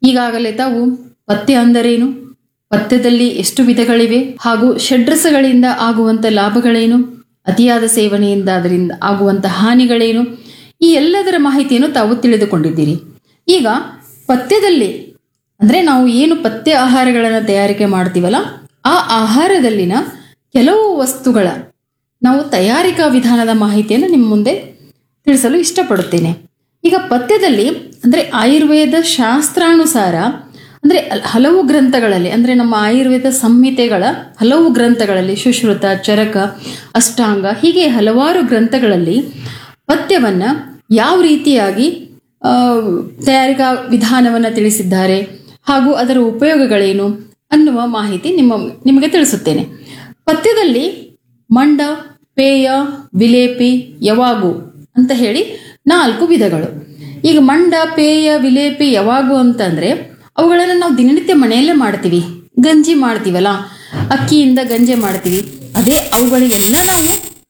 ಈಗಾಗಲೇ ತಾವು ಪಥ್ಯ ಅಂದರೇನು ಪಥ್ಯದಲ್ಲಿ ಎಷ್ಟು ವಿಧಗಳಿವೆ ಹಾಗೂ ಷಡ್ರಸಗಳಿಂದ ಆಗುವಂಥ ಲಾಭಗಳೇನು ಅತಿಯಾದ ಸೇವನೆಯಿಂದ ಅದರಿಂದ ಆಗುವಂಥ ಹಾನಿಗಳೇನು ಈ ಎಲ್ಲದರ ಮಾಹಿತಿಯನ್ನು ತಾವು ತಿಳಿದುಕೊಂಡಿದ್ದೀರಿ ಈಗ ಪಥ್ಯದಲ್ಲಿ ಅಂದರೆ ನಾವು ಏನು ಪಥ್ಯ ಆಹಾರಗಳನ್ನು ತಯಾರಿಕೆ ಮಾಡ್ತೀವಲ್ಲ ಆ ಆಹಾರದಲ್ಲಿನ ಕೆಲವು ವಸ್ತುಗಳ ನಾವು ತಯಾರಿಕಾ ವಿಧಾನದ ಮಾಹಿತಿಯನ್ನು ನಿಮ್ಮ ಮುಂದೆ ತಿಳಿಸಲು ಇಷ್ಟಪಡುತ್ತೇನೆ ಈಗ ಪಥ್ಯದಲ್ಲಿ ಅಂದರೆ ಆಯುರ್ವೇದ ಶಾಸ್ತ್ರಾನುಸಾರ ಅಂದರೆ ಹಲವು ಗ್ರಂಥಗಳಲ್ಲಿ ಅಂದರೆ ನಮ್ಮ ಆಯುರ್ವೇದ ಸಂಹಿತೆಗಳ ಹಲವು ಗ್ರಂಥಗಳಲ್ಲಿ ಸುಶ್ರುತ ಚರಕ ಅಷ್ಟಾಂಗ ಹೀಗೆ ಹಲವಾರು ಗ್ರಂಥಗಳಲ್ಲಿ ಪಥ್ಯವನ್ನು ಯಾವ ರೀತಿಯಾಗಿ ಆ, ತಯಾರಿಕಾ ವಿಧಾನವನ್ನು ತಿಳಿಸಿದ್ದಾರೆ ಹಾಗೂ ಅದರ ಉಪಯೋಗಗಳೇನು ಅನ್ನುವ ಮಾಹಿತಿ ನಿಮ್ಮ ನಿಮಗೆ ತಿಳಿಸುತ್ತೇನೆ ಪಥ್ಯದಲ್ಲಿ ಮಂಡ ಪೇಯ ವಿಲೇಪಿ ಯವಾಗು ಅಂತ ಹೇಳಿ ನಾಲ್ಕು ವಿಧಗಳು ಈಗ ಮಂಡ ಪೇಯ ವಿಲೇಪಿ ಯವಾಗು ಅಂತಂದ್ರೆ ಅವುಗಳನ್ನು ನಾವು ದಿನನಿತ್ಯ ಮನೆಯಲ್ಲೇ ಮಾಡ್ತೀವಿ ಗಂಜಿ ಮಾಡ್ತೀವಲ್ಲ ಅಕ್ಕಿಯಿಂದ ಗಂಜಿ ಮಾಡ್ತೀವಿ ಅದೇ ಅವುಗಳಿಗೆಲ್ಲ ನಾವು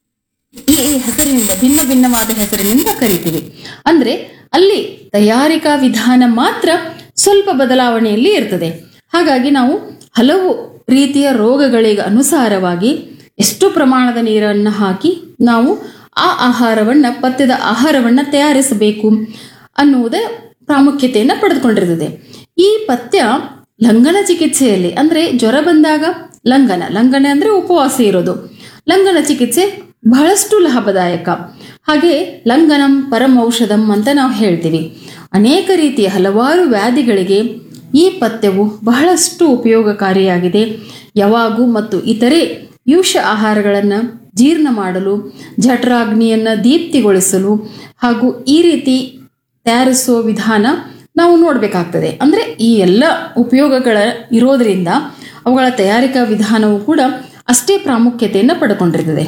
ಈ ಹೆಸರಿನಿಂದ ಭಿನ್ನ ಭಿನ್ನವಾದ ಹೆಸರಿನಿಂದ ಕರಿತೀವಿ ಅಂದ್ರೆ ಅಲ್ಲಿ ತಯಾರಿಕಾ ವಿಧಾನ ಮಾತ್ರ ಸ್ವಲ್ಪ ಬದಲಾವಣೆಯಲ್ಲಿ ಇರ್ತದೆ ಹಾಗಾಗಿ ನಾವು ಹಲವು ರೀತಿಯ ರೋಗಗಳಿಗೆ ಅನುಸಾರವಾಗಿ ಎಷ್ಟು ಪ್ರಮಾಣದ ನೀರನ್ನು ಹಾಕಿ ನಾವು ಆ ಆಹಾರವನ್ನು ಪಥ್ಯದ ಆಹಾರವನ್ನು ತಯಾರಿಸಬೇಕು ಅನ್ನುವುದೇ ಪ್ರಾಮುಖ್ಯತೆಯನ್ನು ಪಡೆದುಕೊಂಡಿರ್ತದೆ ಈ ಪಥ್ಯ ಲಂಘನ ಚಿಕಿತ್ಸೆಯಲ್ಲಿ ಅಂದ್ರೆ ಜ್ವರ ಬಂದಾಗ ಲಂಘನ ಲಂಘನೆ ಅಂದ್ರೆ ಉಪವಾಸ ಇರೋದು ಲಂಘನ ಚಿಕಿತ್ಸೆ ಬಹಳಷ್ಟು ಲಾಭದಾಯಕ ಹಾಗೆ ಲಂಘನಂ ಪರಂ ಔಷಧಂ ಅಂತ ನಾವು ಹೇಳ್ತೀವಿ ಅನೇಕ ರೀತಿಯ ಹಲವಾರು ವ್ಯಾಧಿಗಳಿಗೆ ಈ ಪಥ್ಯವು ಬಹಳಷ್ಟು ಉಪಯೋಗಕಾರಿಯಾಗಿದೆ ಯಾವಾಗೂ ಮತ್ತು ಇತರೆ ಯುಷ ಆಹಾರಗಳನ್ನು ಜೀರ್ಣ ಮಾಡಲು ಜಠರಾಗ್ನಿಯನ್ನು ದೀಪ್ತಿಗೊಳಿಸಲು ಹಾಗೂ ಈ ರೀತಿ ತಯಾರಿಸುವ ವಿಧಾನ ನಾವು ನೋಡಬೇಕಾಗ್ತದೆ ಅಂದರೆ ಈ ಎಲ್ಲ ಉಪಯೋಗಗಳ ಇರೋದರಿಂದ ಅವುಗಳ ತಯಾರಿಕಾ ವಿಧಾನವು ಕೂಡ ಅಷ್ಟೇ ಪ್ರಾಮುಖ್ಯತೆಯನ್ನು ಪಡ್ಕೊಂಡಿರ್ತದೆ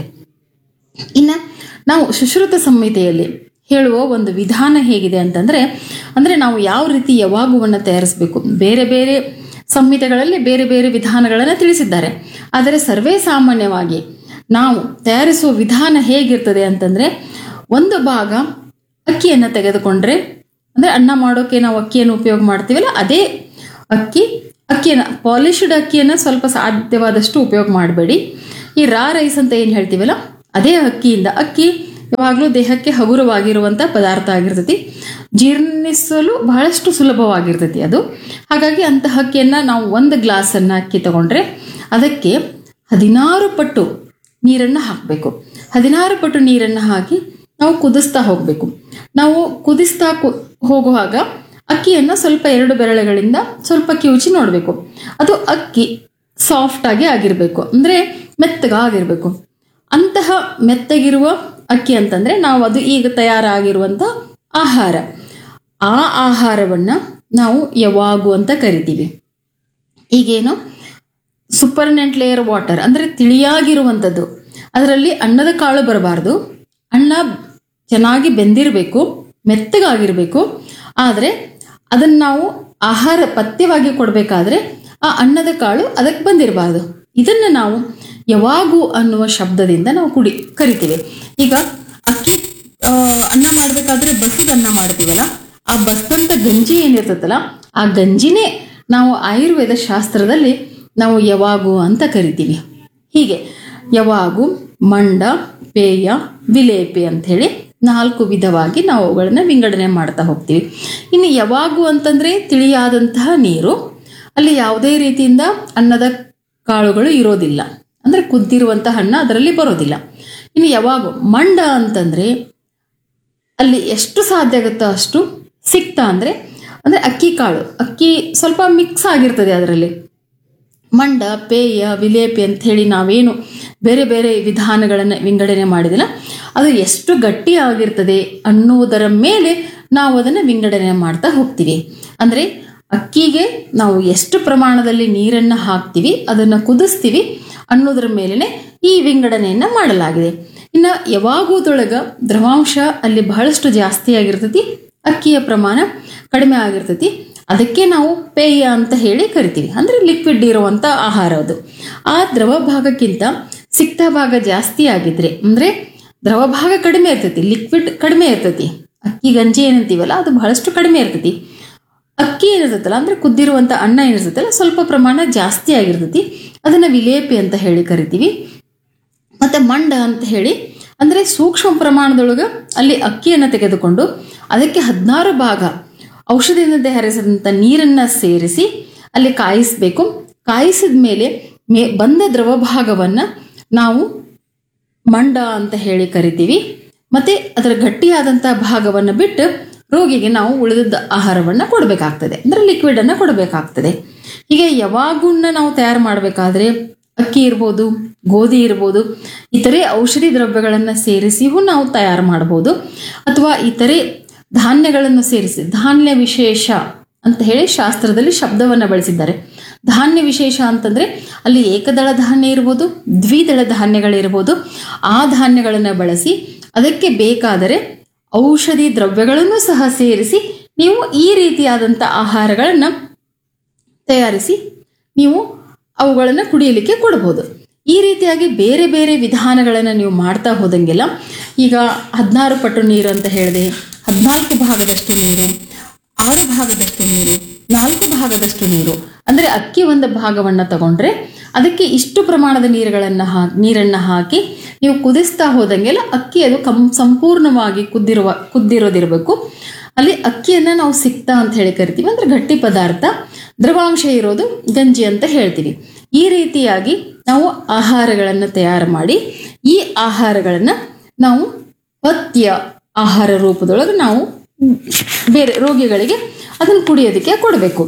ಇನ್ನು ನಾವು ಸುಶ್ರುತ ಸಂಹಿತೆಯಲ್ಲಿ ಹೇಳುವ ಒಂದು ವಿಧಾನ ಹೇಗಿದೆ ಅಂತಂದರೆ ಅಂದರೆ ನಾವು ಯಾವ ರೀತಿ ಯಾವಾಗುವನ್ನು ತಯಾರಿಸಬೇಕು ಬೇರೆ ಬೇರೆ ಸಂಹಿತೆಗಳಲ್ಲಿ ಬೇರೆ ಬೇರೆ ವಿಧಾನಗಳನ್ನು ತಿಳಿಸಿದ್ದಾರೆ ಆದರೆ ಸರ್ವೇ ಸಾಮಾನ್ಯವಾಗಿ ನಾವು ತಯಾರಿಸುವ ವಿಧಾನ ಹೇಗಿರ್ತದೆ ಅಂತಂದರೆ ಒಂದು ಭಾಗ ಅಕ್ಕಿಯನ್ನು ತೆಗೆದುಕೊಂಡ್ರೆ ಅಂದರೆ ಅನ್ನ ಮಾಡೋಕ್ಕೆ ನಾವು ಅಕ್ಕಿಯನ್ನು ಉಪಯೋಗ ಮಾಡ್ತೀವಲ್ಲ ಅದೇ ಅಕ್ಕಿ ಅಕ್ಕಿಯನ್ನು ಪಾಲಿಶ್ಡ್ ಅಕ್ಕಿಯನ್ನು ಸ್ವಲ್ಪ ಸಾಧ್ಯವಾದಷ್ಟು ಉಪಯೋಗ ಮಾಡಬೇಡಿ ಈ ರಾ ರೈಸ್ ಅಂತ ಏನು ಹೇಳ್ತೀವಲ್ಲ ಅದೇ ಅಕ್ಕಿಯಿಂದ ಅಕ್ಕಿ ಯಾವಾಗಲೂ ದೇಹಕ್ಕೆ ಹಗುರವಾಗಿರುವಂಥ ಪದಾರ್ಥ ಆಗಿರ್ತೈತಿ ಜೀರ್ಣಿಸಲು ಬಹಳಷ್ಟು ಸುಲಭವಾಗಿರ್ತೈತಿ ಅದು ಹಾಗಾಗಿ ಅಂತಹ ಅಕ್ಕಿಯನ್ನು ನಾವು ಒಂದು ಗ್ಲಾಸನ್ನು ಅಕ್ಕಿ ತಗೊಂಡ್ರೆ ಅದಕ್ಕೆ ಹದಿನಾರು ಪಟ್ಟು ನೀರನ್ನು ಹಾಕಬೇಕು ಹದಿನಾರು ಪಟ್ಟು ನೀರನ್ನು ಹಾಕಿ ನಾವು ಕುದಿಸ್ತಾ ಹೋಗಬೇಕು ನಾವು ಕುದಿಸ್ತಾ ಕು ಹೋಗುವಾಗ ಅಕ್ಕಿಯನ್ನು ಸ್ವಲ್ಪ ಎರಡು ಬೆರಳುಗಳಿಂದ ಸ್ವಲ್ಪ ಕಿವುಚಿ ನೋಡಬೇಕು ಅದು ಅಕ್ಕಿ ಸಾಫ್ಟ್ ಆಗಿ ಆಗಿರಬೇಕು ಅಂದರೆ ಮೆತ್ತಗಾಗಿರಬೇಕು ಅಂತಹ ಮೆತ್ತಗಿರುವ ಅಕ್ಕಿ ಅಂತಂದ್ರೆ ನಾವು ಅದು ಈಗ ತಯಾರಾಗಿರುವಂಥ ಆಹಾರ ಆ ಆಹಾರವನ್ನು ನಾವು ಯಾವಾಗು ಅಂತ ಕರಿತೀವಿ ಈಗೇನು ಸೂಪರ್ನೆಂಟ್ ಲೇಯರ್ ವಾಟರ್ ಅಂದರೆ ತಿಳಿಯಾಗಿರುವಂಥದ್ದು ಅದರಲ್ಲಿ ಅನ್ನದ ಕಾಳು ಬರಬಾರ್ದು ಅನ್ನ ಚೆನ್ನಾಗಿ ಬೆಂದಿರಬೇಕು ಮೆತ್ತಗಾಗಿರಬೇಕು ಆದರೆ ಅದನ್ನು ನಾವು ಆಹಾರ ಪಥ್ಯವಾಗಿ ಕೊಡಬೇಕಾದ್ರೆ ಆ ಅನ್ನದ ಕಾಳು ಅದಕ್ಕೆ ಬಂದಿರಬಾರ್ದು ಇದನ್ನು ನಾವು ಯಾವಾಗೂ ಅನ್ನುವ ಶಬ್ದದಿಂದ ನಾವು ಕುಡಿ ಕರಿತೀವಿ ಈಗ ಅಕ್ಕಿ ಆ, ಅನ್ನ ಮಾಡಬೇಕಾದ್ರೆ ಬಸದ ಅನ್ನ ಮಾಡ್ತೀವಲ್ಲ ಆ ಬಸ್ದಂತ ಗಂಜಿ ಏನಿರ್ತದಲ್ಲ ಆ ಗಂಜಿನೇ ನಾವು ಆಯುರ್ವೇದ ಶಾಸ್ತ್ರದಲ್ಲಿ ನಾವು ಯಾವಾಗೂ ಅಂತ ಕರಿತೀವಿ ಹೀಗೆ ಯಾವಾಗೂ ಮಂಡ ಪೇಯ ವಿಲೇಪಿ ಅಂಥೇಳಿ ನಾಲ್ಕು ವಿಧವಾಗಿ ನಾವು ಅವುಗಳನ್ನು ವಿಂಗಡಣೆ ಮಾಡ್ತಾ ಹೋಗ್ತೀವಿ ಇನ್ನು ಯಾವಾಗೂ ಅಂತಂದರೆ ತಿಳಿಯಾದಂತಹ ನೀರು ಅಲ್ಲಿ ಯಾವುದೇ ರೀತಿಯಿಂದ ಅನ್ನದ ಕಾಳುಗಳು ಇರೋದಿಲ್ಲ ಅಂದರೆ ಕುದ್ದಿರುವಂತಹ ಹಣ್ಣು ಅದರಲ್ಲಿ ಬರೋದಿಲ್ಲ ಇನ್ನು ಯಾವಾಗ ಮಂಡ ಅಂತಂದರೆ ಅಲ್ಲಿ ಎಷ್ಟು ಸಾಧ್ಯ ಆಗುತ್ತೋ ಅಷ್ಟು ಸಿಕ್ತಾ ಅಂದರೆ ಅಂದರೆ ಅಕ್ಕಿ ಕಾಳು ಅಕ್ಕಿ ಸ್ವಲ್ಪ ಮಿಕ್ಸ್ ಆಗಿರ್ತದೆ ಅದರಲ್ಲಿ ಮಂಡ ಪೇಯ ವಿಲೇಪಿ ಅಂತ ಹೇಳಿ ನಾವೇನು ಬೇರೆ ಬೇರೆ ವಿಧಾನಗಳನ್ನು ವಿಂಗಡಣೆ ಮಾಡಿದಿಲ್ಲ ಅದು ಎಷ್ಟು ಗಟ್ಟಿಯಾಗಿರ್ತದೆ ಅನ್ನುವುದರ ಮೇಲೆ ನಾವು ಅದನ್ನು ವಿಂಗಡಣೆ ಮಾಡ್ತಾ ಹೋಗ್ತೀವಿ ಅಂದರೆ ಅಕ್ಕಿಗೆ ನಾವು ಎಷ್ಟು ಪ್ರಮಾಣದಲ್ಲಿ ನೀರನ್ನು ಹಾಕ್ತೀವಿ ಅದನ್ನು ಕುದಿಸ್ತೀವಿ ಅನ್ನೋದ್ರ ಮೇಲೇ ಈ ವಿಂಗಡಣೆಯನ್ನು ಮಾಡಲಾಗಿದೆ ಇನ್ನು ಯಾವಾಗೋದೊಳಗ ದ್ರವಾಂಶ ಅಲ್ಲಿ ಬಹಳಷ್ಟು ಜಾಸ್ತಿ ಆಗಿರ್ತೈತಿ ಅಕ್ಕಿಯ ಪ್ರಮಾಣ ಕಡಿಮೆ ಆಗಿರ್ತೈತಿ ಅದಕ್ಕೆ ನಾವು ಪೇಯ ಅಂತ ಹೇಳಿ ಕರಿತೀವಿ ಅಂದರೆ ಲಿಕ್ವಿಡ್ ಇರುವಂಥ ಆಹಾರ ಅದು ಆ ದ್ರವ ಭಾಗಕ್ಕಿಂತ ಸಿಕ್ತ ಭಾಗ ಜಾಸ್ತಿ ಆಗಿದ್ರೆ ಅಂದರೆ ದ್ರವ ಭಾಗ ಕಡಿಮೆ ಇರ್ತೈತಿ ಲಿಕ್ವಿಡ್ ಕಡಿಮೆ ಇರ್ತೈತಿ ಅಕ್ಕಿ ಗಂಜಿ ಏನಂತೀವಲ್ಲ ಅದು ಬಹಳಷ್ಟು ಕಡಿಮೆ ಇರ್ತೈತಿ ಅಕ್ಕಿ ಅಕ್ಕಿ ಏನಿರ್ತೈತಲ್ಲ ಅಂದ್ರೆ ಕುದ್ದಿರುವಂಥ ಅನ್ನ ಏನಿರ್ತೈತಲ್ಲ ಸ್ವಲ್ಪ ಪ್ರಮಾಣ ಜಾಸ್ತಿ ಆಗಿರ್ತೈತಿ ಅದನ್ನ ವಿಲೇಪಿ ಅಂತ ಹೇಳಿ ಕರಿತೀವಿ ಮತ್ತೆ ಮಂಡ ಅಂತ ಹೇಳಿ ಅಂದ್ರೆ ಸೂಕ್ಷ್ಮ ಪ್ರಮಾಣದೊಳಗೆ ಅಲ್ಲಿ ಅಕ್ಕಿಯನ್ನು ತೆಗೆದುಕೊಂಡು ಅದಕ್ಕೆ ಹದಿನಾರು ಭಾಗ ಔಷಧಿಯಿಂದ ಹರಿಸಿದಂಥ ನೀರನ್ನ ಸೇರಿಸಿ ಅಲ್ಲಿ ಕಾಯಿಸಬೇಕು ಕಾಯಿಸಿದ ಮೇಲೆ ಮೇ ಬಂದ ದ್ರವ ಭಾಗವನ್ನ ನಾವು ಮಂಡ ಅಂತ ಹೇಳಿ ಕರಿತೀವಿ ಮತ್ತೆ ಅದರ ಗಟ್ಟಿಯಾದಂತಹ ಭಾಗವನ್ನು ಬಿಟ್ಟು ರೋಗಿಗೆ ನಾವು ಉಳಿದ ಆಹಾರವನ್ನು ಕೊಡಬೇಕಾಗ್ತದೆ ಅಂದ್ರೆ ಲಿಕ್ವಿಡ್ ಅನ್ನ ಕೊಡಬೇಕಾಗ್ತದೆ ಹೀಗೆ ಯಾವಾಗನ್ನ ನಾವು ತಯಾರು ಮಾಡಬೇಕಾದ್ರೆ ಅಕ್ಕಿ ಇರ್ಬೋದು ಗೋಧಿ ಇರ್ಬೋದು ಇತರೆ ಔಷಧಿ ದ್ರವ್ಯಗಳನ್ನು ಸೇರಿಸಿಯೂ ನಾವು ತಯಾರು ಮಾಡ್ಬೋದು ಅಥವಾ ಇತರೆ ಧಾನ್ಯಗಳನ್ನು ಸೇರಿಸಿ ಧಾನ್ಯ ವಿಶೇಷ ಅಂತ ಹೇಳಿ ಶಾಸ್ತ್ರದಲ್ಲಿ ಶಬ್ದವನ್ನು ಬಳಸಿದ್ದಾರೆ ಧಾನ್ಯ ವಿಶೇಷ ಅಂತಂದ್ರೆ ಅಲ್ಲಿ ಏಕದಳ ಧಾನ್ಯ ಇರ್ಬೋದು ದ್ವಿದಳ ಧಾನ್ಯಗಳಿರ್ಬೋದು ಆ ಧಾನ್ಯಗಳನ್ನು ಬಳಸಿ ಅದಕ್ಕೆ ಬೇಕಾದರೆ ಔಷಧಿ ದ್ರವ್ಯಗಳನ್ನು ಸಹ ಸೇರಿಸಿ ನೀವು ಈ ರೀತಿಯಾದಂಥ ಆಹಾರಗಳನ್ನು ತಯಾರಿಸಿ ನೀವು ಅವುಗಳನ್ನು ಕುಡಿಯಲಿಕ್ಕೆ ಕೊಡ್ಬೋದು ಈ ರೀತಿಯಾಗಿ ಬೇರೆ ಬೇರೆ ವಿಧಾನಗಳನ್ನು ನೀವು ಮಾಡ್ತಾ ಹೋದಂಗೆಲ್ಲ ಈಗ ಹದಿನಾರು ಪಟ್ಟು ನೀರು ಅಂತ ಹೇಳಿದೆ ಹದಿನಾಲ್ಕು ಭಾಗದಷ್ಟು ನೀರು ಆರು ಭಾಗದಷ್ಟು ನೀರು ನಾಲ್ಕು ಭಾಗದಷ್ಟು ನೀರು ಅಂದರೆ ಅಕ್ಕಿ ಒಂದು ಭಾಗವನ್ನು ತಗೊಂಡ್ರೆ ಅದಕ್ಕೆ ಇಷ್ಟು ಪ್ರಮಾಣದ ನೀರುಗಳನ್ನು ಹಾ ನೀರನ್ನು ಹಾಕಿ ನೀವು ಕುದಿಸ್ತಾ ಹೋದಂಗೆಲ್ಲ ಅಕ್ಕಿ ಅದು ಕಂ ಸಂಪೂರ್ಣವಾಗಿ ಕುದ್ದಿರುವ ಕುದ್ದಿರೋದಿರಬೇಕು ಅಲ್ಲಿ ಅಕ್ಕಿಯನ್ನು ನಾವು ಸಿಕ್ತಾ ಅಂತ ಹೇಳಿ ಕರಿತೀವಿ ಅಂದ್ರೆ ಗಟ್ಟಿ ಪದಾರ್ಥ ದ್ರವಾಂಶ ಇರೋದು ಗಂಜಿ ಅಂತ ಹೇಳ್ತೀವಿ ಈ ರೀತಿಯಾಗಿ ನಾವು ಆಹಾರಗಳನ್ನು ತಯಾರು ಮಾಡಿ ಈ ಆಹಾರಗಳನ್ನು ನಾವು ಪಥ್ಯ ಆಹಾರ ರೂಪದೊಳಗೆ ನಾವು ಬೇರೆ ರೋಗಿಗಳಿಗೆ ಅದನ್ನು ಕುಡಿಯೋದಕ್ಕೆ ಕೊಡಬೇಕು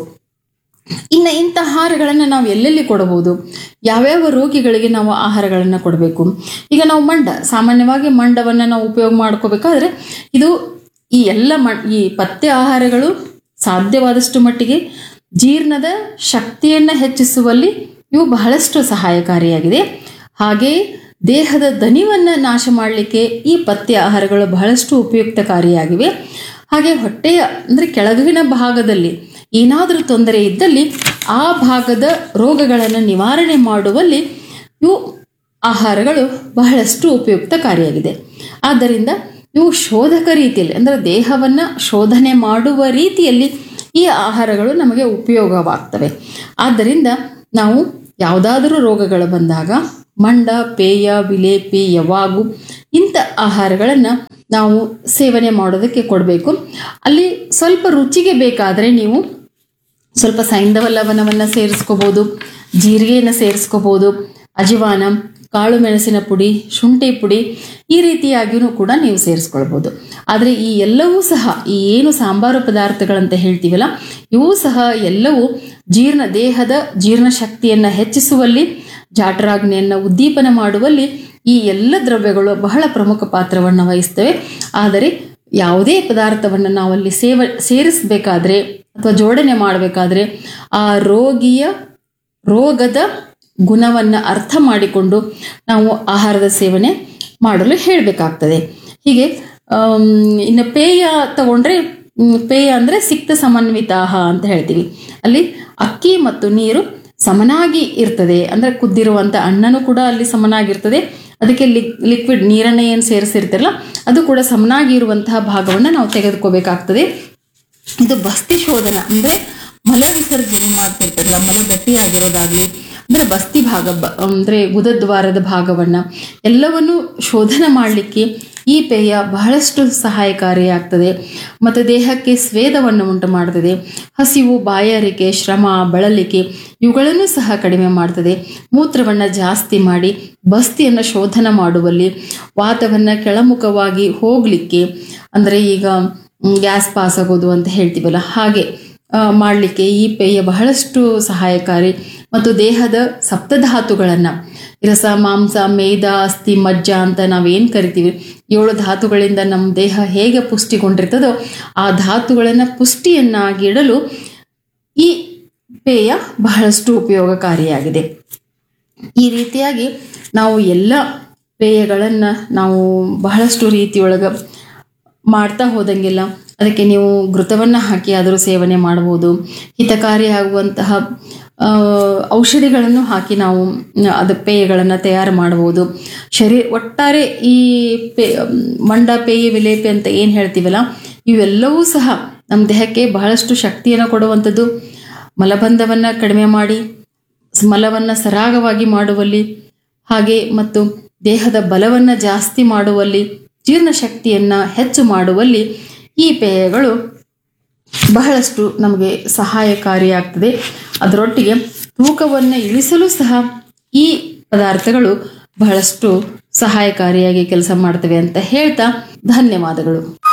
ಇನ್ನು ಇಂಥ ಆಹಾರಗಳನ್ನು ನಾವು ಎಲ್ಲೆಲ್ಲಿ ಕೊಡಬಹುದು ಯಾವ್ಯಾವ ರೋಗಿಗಳಿಗೆ ನಾವು ಆಹಾರಗಳನ್ನು ಕೊಡಬೇಕು ಈಗ ನಾವು ಮಂಡ ಸಾಮಾನ್ಯವಾಗಿ ಮಂಡವನ್ನು ನಾವು ಉಪಯೋಗ ಮಾಡ್ಕೋಬೇಕಾದ್ರೆ ಇದು ಈ ಎಲ್ಲ ಮ ಈ ಪಥ್ಯ ಆಹಾರಗಳು ಸಾಧ್ಯವಾದಷ್ಟು ಮಟ್ಟಿಗೆ ಜೀರ್ಣದ ಶಕ್ತಿಯನ್ನು ಹೆಚ್ಚಿಸುವಲ್ಲಿ ಇವು ಬಹಳಷ್ಟು ಸಹಾಯಕಾರಿಯಾಗಿದೆ ಹಾಗೆಯೇ ದೇಹದ ದನಿವನ್ನು ನಾಶ ಮಾಡಲಿಕ್ಕೆ ಈ ಪಥ್ಯ ಆಹಾರಗಳು ಬಹಳಷ್ಟು ಉಪಯುಕ್ತಕಾರಿಯಾಗಿವೆ ಹಾಗೆ ಹೊಟ್ಟೆಯ ಅಂದರೆ ಕೆಳಗಿನ ಭಾಗದಲ್ಲಿ ಏನಾದರೂ ತೊಂದರೆ ಇದ್ದಲ್ಲಿ ಆ ಭಾಗದ ರೋಗಗಳನ್ನು ನಿವಾರಣೆ ಮಾಡುವಲ್ಲಿ ಇವು ಆಹಾರಗಳು ಬಹಳಷ್ಟು ಉಪಯುಕ್ತಕಾರಿಯಾಗಿದೆ ಆದ್ದರಿಂದ ಇವು ಶೋಧಕ ರೀತಿಯಲ್ಲಿ ಅಂದರೆ ದೇಹವನ್ನು ಶೋಧನೆ ಮಾಡುವ ರೀತಿಯಲ್ಲಿ ಈ ಆಹಾರಗಳು ನಮಗೆ ಉಪಯೋಗವಾಗ್ತವೆ ಆದ್ದರಿಂದ ನಾವು ಯಾವುದಾದರೂ ರೋಗಗಳು ಬಂದಾಗ ಮಂಡ ಪೇಯ ವಿಲೇಪಿ ಯವಾಗು ಇಂಥ ಆಹಾರಗಳನ್ನು ನಾವು ಸೇವನೆ ಮಾಡೋದಕ್ಕೆ ಕೊಡಬೇಕು ಅಲ್ಲಿ ಸ್ವಲ್ಪ ರುಚಿಗೆ ಬೇಕಾದರೆ ನೀವು ಸ್ವಲ್ಪ ಸೈಂಧವ ಲವಣವನ್ನು ಸೇರಿಸ್ಕೋಬೋದು ಜೀರಿಗೆಯನ್ನು ಸೇರಿಸ್ಕೋಬೋದು ಅಜವಾನ ಕಾಳು ಮೆಣಸಿನ ಪುಡಿ ಶುಂಠಿ ಪುಡಿ ಈ ರೀತಿಯಾಗಿಯೂ ಕೂಡ ನೀವು ಸೇರಿಸ್ಕೊಳ್ಬೋದು ಆದರೆ ಈ ಎಲ್ಲವೂ ಸಹ ಈ ಏನು ಸಾಂಬಾರು ಪದಾರ್ಥಗಳಂತ ಹೇಳ್ತೀವಲ್ಲ ಇವು ಸಹ ಎಲ್ಲವೂ ಜೀರ್ಣ ದೇಹದ ಜೀರ್ಣಶಕ್ತಿಯನ್ನು ಹೆಚ್ಚಿಸುವಲ್ಲಿ ಜಾಠರಾಗ್ನಿಯನ್ನು ಉದ್ದೀಪನ ಮಾಡುವಲ್ಲಿ ಈ ಎಲ್ಲ ದ್ರವ್ಯಗಳು ಬಹಳ ಪ್ರಮುಖ ಪಾತ್ರವನ್ನು ವಹಿಸ್ತವೆ ಆದರೆ ಯಾವುದೇ ಪದಾರ್ಥವನ್ನು ನಾವಲ್ಲಿ ಸೇವ ಸೇರಿಸಬೇಕಾದ್ರೆ ಅಥವಾ ಜೋಡಣೆ ಮಾಡಬೇಕಾದ್ರೆ ಆ ರೋಗಿಯ ರೋಗದ ಗುಣವನ್ನು ಅರ್ಥ ಮಾಡಿಕೊಂಡು ನಾವು ಆಹಾರದ ಸೇವನೆ ಮಾಡಲು ಹೇಳಬೇಕಾಗ್ತದೆ ಹೀಗೆ ಆಮ್, ಇನ್ನು ಪೇಯ ತಗೊಂಡ್ರೆ ಮ್, ಪೇಯ ಅಂದರೆ ಸಿಕ್ತ ಸಮನ್ವಿತ ಆಹಾರ ಅಂತ ಹೇಳ್ತೀವಿ ಅಲ್ಲಿ ಅಕ್ಕಿ ಮತ್ತು ನೀರು ಸಮನಾಗಿ ಇರ್ತದೆ ಅಂದರೆ ಕುದ್ದಿರುವಂಥ ಅನ್ನನೂ ಕೂಡ ಅಲ್ಲಿ ಸಮನಾಗಿರ್ತದೆ ಅದಕ್ಕೆ ಲಿಕ್ ಲಿಕ್ವಿಡ್ ನೀರನ್ನು ಏನು ಸೇರಿಸಿರ್ತಿರಲ್ಲ ಅದು ಕೂಡ ಸಮನಾಗಿ ಇರುವಂತಹ ಭಾಗವನ್ನು ನಾವು ತೆಗೆದುಕೋಬೇಕಾಗ್ತದೆ ಇದು ಬಸ್ತಿ ಶೋಧನ ಅಂದ್ರೆ ಮಲ ವಿಸರ್ಜನೆ ಮಾಡ್ತಿರ್ತದಲ್ಲ ಮಲ ಗಟ್ಟಿಯಾಗಿರೋದಾಗ್ಲಿ ಅಂದ್ರೆ ಬಸ್ತಿ ಭಾಗ ಬ- ಅಂದ್ರೆ ಗುದದ್ವಾರದ ಭಾಗವನ್ನ ಎಲ್ಲವನ್ನು ಶೋಧನ ಮಾಡಲಿಕ್ಕೆ ಈ ಪೇಯ ಬಹಳಷ್ಟು ಸಹಾಯಕಾರಿಯಾಗ್ತದೆ ಮತ್ತು ದೇಹಕ್ಕೆ ಸ್ವೇದವನ್ನು ಉಂಟು ಮಾಡ್ತದೆ ಹಸಿವು ಬಾಯಾರಿಕೆ ಶ್ರಮ ಬಳಲಿಕೆ ಇವುಗಳನ್ನು ಸಹ ಕಡಿಮೆ ಮಾಡ್ತದೆ ಮೂತ್ರವನ್ನು ಜಾಸ್ತಿ ಮಾಡಿ ಬಸ್ತಿಯನ್ನು ಶೋಧನ ಮಾಡುವಲ್ಲಿ ವಾತವನ್ನು ಕೆಳಮುಖವಾಗಿ ಹೋಗಲಿಕ್ಕೆ ಅಂದರೆ ಈಗ ಗ್ಯಾಸ್ ಪಾಸ್ ಆಗೋದು ಅಂತ ಹೇಳ್ತೀವಲ್ಲ ಹಾಗೆ ಮಾಡಲಿಕ್ಕೆ ಈ ಪೇಯ ಬಹಳಷ್ಟು ಸಹಾಯಕಾರಿ ಮತ್ತು ದೇಹದ ಸಪ್ತಧಾತುಗಳನ್ನು ರಸ ಮಾಂಸ ಮೇದ ಅಸ್ಥಿ ಮಜ್ಜ ಅಂತ ನಾವೇನು ಕರಿತೀವಿ ಏಳು ಧಾತುಗಳಿಂದ ನಮ್ಮ ದೇಹ ಹೇಗೆ ಪುಷ್ಟಿಗೊಂಡಿರ್ತದೋ ಆ ಧಾತುಗಳನ್ನು ಪುಷ್ಟಿಯನ್ನಾಗಿ ಇಡಲು ಈ ಪೇಯ ಬಹಳಷ್ಟು ಉಪಯೋಗಕಾರಿಯಾಗಿದೆ ಈ ರೀತಿಯಾಗಿ ನಾವು ಎಲ್ಲ ಪೇಯಗಳನ್ನು ನಾವು ಬಹಳಷ್ಟು ರೀತಿಯೊಳಗೆ ಮಾಡ್ತಾ ಹೋದಂಗೆಲ್ಲ ಅದಕ್ಕೆ ನೀವು ಘೃತವನ್ನು ಹಾಕಿ ಆದರೂ ಸೇವನೆ ಮಾಡ್ಬೋದು ಹಿತಕಾರಿ ಆಗುವಂತಹ ಆ, ಔಷಧಿಗಳನ್ನು ಹಾಕಿ ನಾವು ಅದು ಪೇಯಗಳನ್ನು ತಯಾರು ಮಾಡ್ಬೋದು ಶರೀರ ಒಟ್ಟಾರೆ ಈ ಪೇ ಮಂಡ ಪೇಯ ವಿಲೇಪಿ ಅಂತ ಏನು ಹೇಳ್ತೀವಲ್ಲ ಇವೆಲ್ಲವೂ ಸಹ ನಮ್ಮ ದೇಹಕ್ಕೆ ಬಹಳಷ್ಟು ಶಕ್ತಿಯನ್ನು ಕೊಡುವಂಥದ್ದು ಮಲಬಂಧವನ್ನು ಕಡಿಮೆ ಮಾಡಿ ಮಲವನ್ನು ಸರಾಗವಾಗಿ ಮಾಡುವಲ್ಲಿ ಹಾಗೆ ಮತ್ತು ದೇಹದ ಬಲವನ್ನು ಜಾಸ್ತಿ ಮಾಡುವಲ್ಲಿ ಜೀರ್ಣಶಕ್ತಿಯನ್ನು ಹೆಚ್ಚು ಮಾಡುವಲ್ಲಿ ಈ ಪೇಯಗಳು ಬಹಳಷ್ಟು ನಮಗೆ ಸಹಾಯಕಾರಿಯಾಗ್ತದೆ ಅದರೊಟ್ಟಿಗೆ ತೂಕವನ್ನು ಇಳಿಸಲು ಸಹ ಈ ಪದಾರ್ಥಗಳು ಬಹಳಷ್ಟು ಸಹಾಯಕಾರಿಯಾಗಿ ಕೆಲಸ ಮಾಡ್ತವೆ ಅಂತ ಹೇಳ್ತಾ ಧನ್ಯವಾದಗಳು